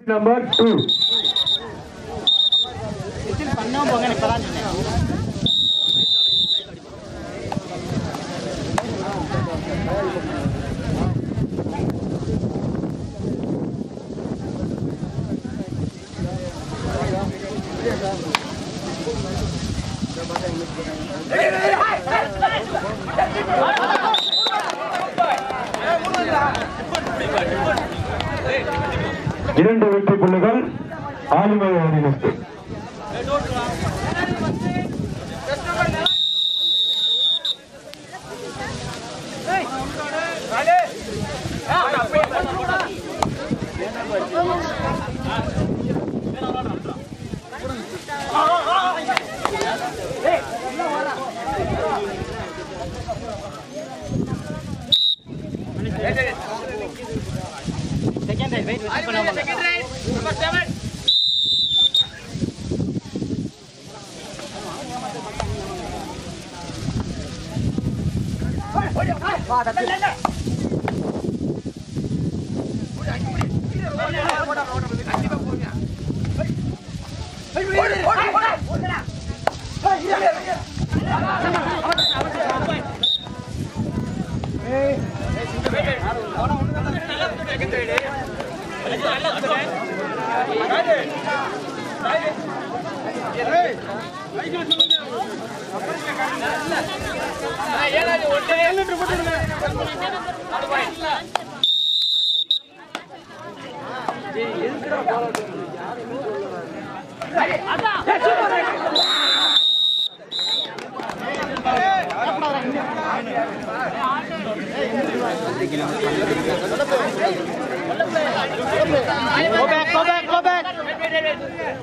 Number two பண்ணாம போங்க எனக்கு இப்பதான் சொன்னேன் இரண்டு வெற்றி புள்ளிகள் ஆலிமலை அணியினருக்கு செகண்ட் ரைட் வெயிட் வெயிட் பண்ணாம போங்க Go back, go back, go back.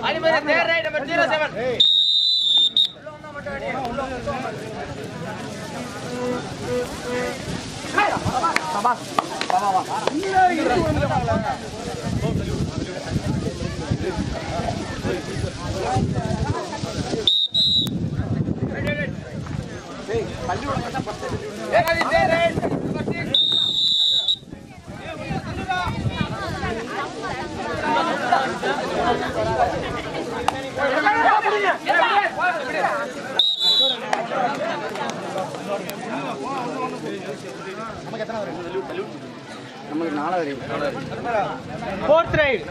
Fourth right.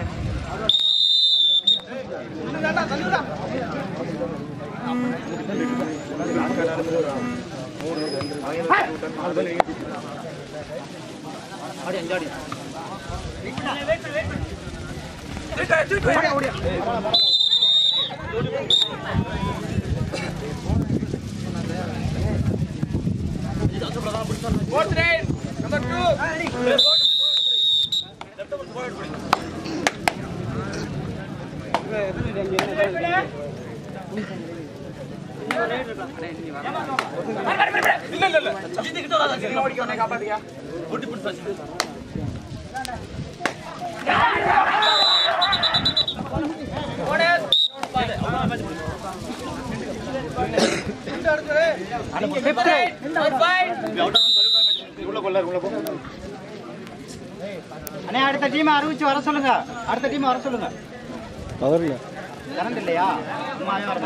Fifth right. அண்ணே அடுத்த டீம் அறிவிச்சு வர சொல்லுங்க அடுத்த டீம் வர சொல்லுங்க பவர்ல கரண்ட் இல்லையா சும்மாவே வர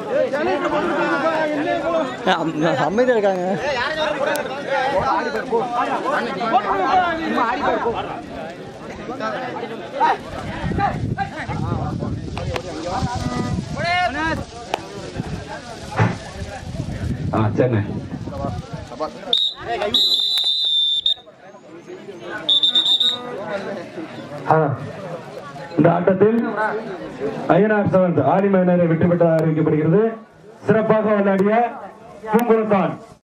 மாட்டேங்க அமைதியா இருக்காங்க ஆ சென்னை ஆ, இந்த ஆட்டத்தில் ஐயனார் செவன்த் ஆலிமையினரை வெற்றி பெற்றதாக அறிவிக்கப்படுகிறது சிறப்பாக விளையாடிய பூங்குளத்தான்